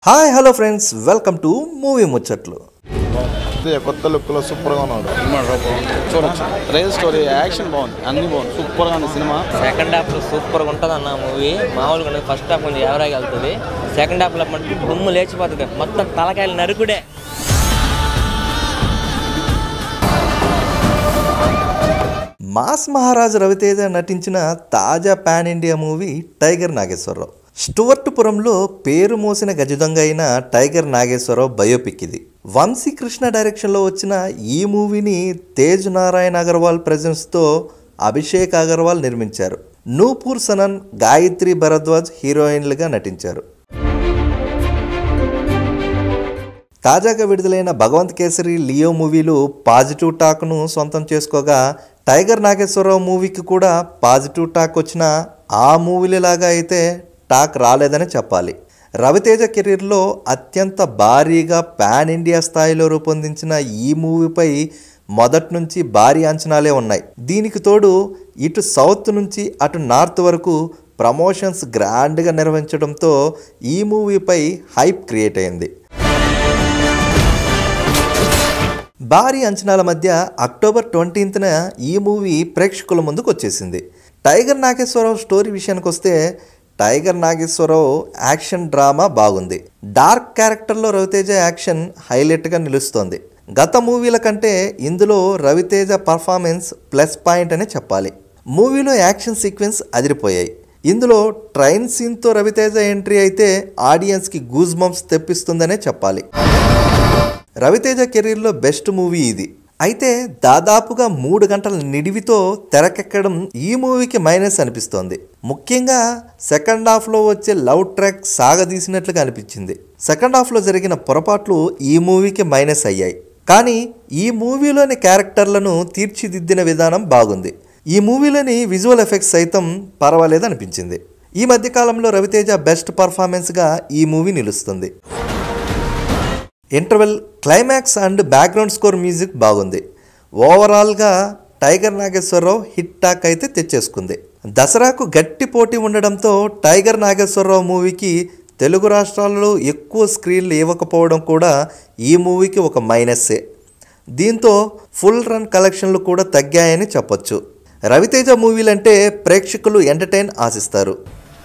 hi hello friends welcome to movie ముచ్చట్లు ఇదే కొత్త లుక్లో సూపర్గా ఉన్నాడు సినిమా చూడొచ్చు రైల్ స్టోరీ యాక్షన్ బాగుంది అన్ని బాగుంది సూపర్గా ఉంది సినిమా సెకండ్ హాఫ్ సూపర్గా ఉంటుంది అన్న మూవీ మామూలుగా ఉండదు ఫస్ట్ హాఫ్ కొంచెం ఎవరాగా వెళ్తుంది సెకండ్ హాఫ్లో మటుకు దుమ్ము లేచిపోతుంది మొత్తం తలకాయలు నరుకుడే మాస్ మహారాజ్ రవితేజ నటించిన తాజా pan India movie Tiger Nageswara Rao స్టువర్ట్పురంలో పేరు మోసిన గజదొంగ అయిన టైగర్ నాగేశ్వరరావు బయోపిక్ ఇది వంశీకృష్ణ డైరెక్షన్లో వచ్చిన ఈ మూవీని తేజ్ నారాయణ అగర్వాల్ ప్రెజెన్స్తో అభిషేక్ అగర్వాల్ నిర్మించారు నూపూర్ సనన్ గాయత్రి భరద్వాజ్ హీరోయిన్లుగా నటించారు తాజాగా విడుదలైన భగవంత్ కేసరి లియో మూవీలు పాజిటివ్ టాక్ను సొంతం చేసుకోగా టైగర్ నాగేశ్వరరావు మూవీకి కూడా పాజిటివ్ టాక్ వచ్చిన ఆ మూవీలలాగా అయితే టాక్ రాలేదని చెప్పాలి రవితేజ కెరీర్లో అత్యంత భారీగా పాన్ ఇండియా స్థాయిలో రూపొందించిన ఈ మూవీపై మొదటి నుంచి భారీ అంచనాలే ఉన్నాయి దీనికి తోడు ఇటు సౌత్ నుంచి అటు నార్త్ వరకు ప్రమోషన్స్ గ్రాండ్గా నిర్వహించడంతో ఈ మూవీపై హైప్ క్రియేట్ అయింది భారీ అంచనాల మధ్య అక్టోబర్ ట్వంటీన్త్న ఈ మూవీ ప్రేక్షకుల ముందుకు వచ్చేసింది టైగర్ నాగేశ్వరరావు స్టోరీ విషయానికి వస్తే టైగర్ నాగేశ్వరరావు యాక్షన్ డ్రామా బాగుంది డార్క్ క్యారెక్టర్లో రవితేజ యాక్షన్ హైలైట్గా నిలుస్తోంది గత మూవీల కంటే ఇందులో రవితేజ పర్ఫార్మెన్స్ ప్లస్ పాయింట్ అని చెప్పాలి మూవీలో యాక్షన్ సీక్వెన్స్ అదిరిపోయాయి ఇందులో ట్రైన్ సీన్తో రవితేజ ఎంట్రీ అయితే ఆడియన్స్కి గూజ్ బంప్స్ తెప్పిస్తుందనే చెప్పాలి రవితేజ కెరీర్లో బెస్ట్ మూవీ ఇది అయితే దాదాపుగా మూడు గంటల నిడివితో తెరకెక్కడం ఈ మూవీకి మైనస్ అనిపిస్తోంది ముఖ్యంగా సెకండ్ హాఫ్లో వచ్చే లవ్ ట్రాక్ సాగదీసినట్లుగా అనిపించింది సెకండ్ హాఫ్లో జరిగిన పొరపాట్లు ఈ మూవీకి మైనస్ అయ్యాయి కానీ ఈ మూవీలోని క్యారెక్టర్లను తీర్చిదిద్దిన విధానం బాగుంది ఈ మూవీలోని విజువల్ ఎఫెక్ట్స్ సైతం పర్వాలేదు అనిపించింది ఈ మధ్యకాలంలో రవితేజ బెస్ట్ పర్ఫార్మెన్స్గా ఈ మూవీ నిలుస్తుంది interval climax and background score music బాగుంది ఓవరాల్గా టైగర్ నాగేశ్వరరావు హిట్ టాక్ అయితే తెచ్చేసుకుంది దసరాకు గట్టి పోటీ ఉండడంతో టైగర్ నాగేశ్వరరావు మూవీకి తెలుగు రాష్ట్రాల్లో ఎక్కువ స్క్రీన్లు ఇవ్వకపోవడం కూడా ఈ మూవీకి ఒక మైనస్సే దీంతో ఫుల్ రన్ కలెక్షన్లు కూడా తగ్గాయని చెప్పొచ్చు రవితేజ మూవీలంటే ప్రేక్షకులు ఎంటర్టైన్ ఆశిస్తారు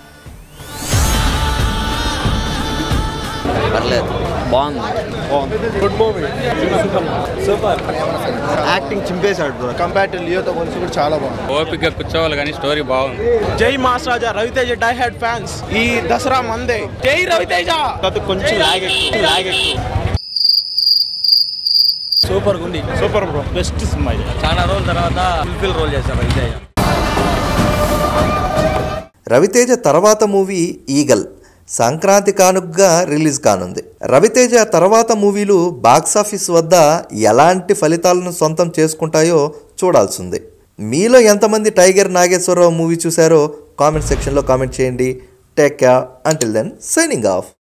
పర్లేదు బాగుంది గుడ్ మూవీ సూపర్ యాక్టింగ్ చింపేశాడు బ్రో కంపేర్ టు లియోతో కొంచెం కూడా చాలా బాగుంది ఓపిక కూర్చోవాలి కానీ స్టోరీ బాగుంది జై mass Raja Ravi Teja die hard fans ఈ దసరా మందే జై రవితేజ అది కొంచెం లాగ్ ఎక్కువ లాగ్ ఎక్కువ సూపర్ ఉంది సూపర్ బ్రో బెస్ట్ సినిమా ఇది చాలా రోజుల తర్వాత ఫుల్ఫిల్ రోల్ చేశారు విజయ్ రవితేజ తర్వాత మూవీ ఈగల్ సంక్రాంతి కానుకగా రిలీజ్ కానుంది రవితేజ తర్వాత మూవీలు బాక్సాఫీస్ వద్ద ఎలాంటి ఫలితాలను సొంతం చేసుకుంటాయో చూడాల్సింది మీలో ఎంతమంది టైగర్ నాగేశ్వరరావు మూవీ చూశారో కామెంట్ సెక్షన్లో కామెంట్ చేయండి take care until then signing of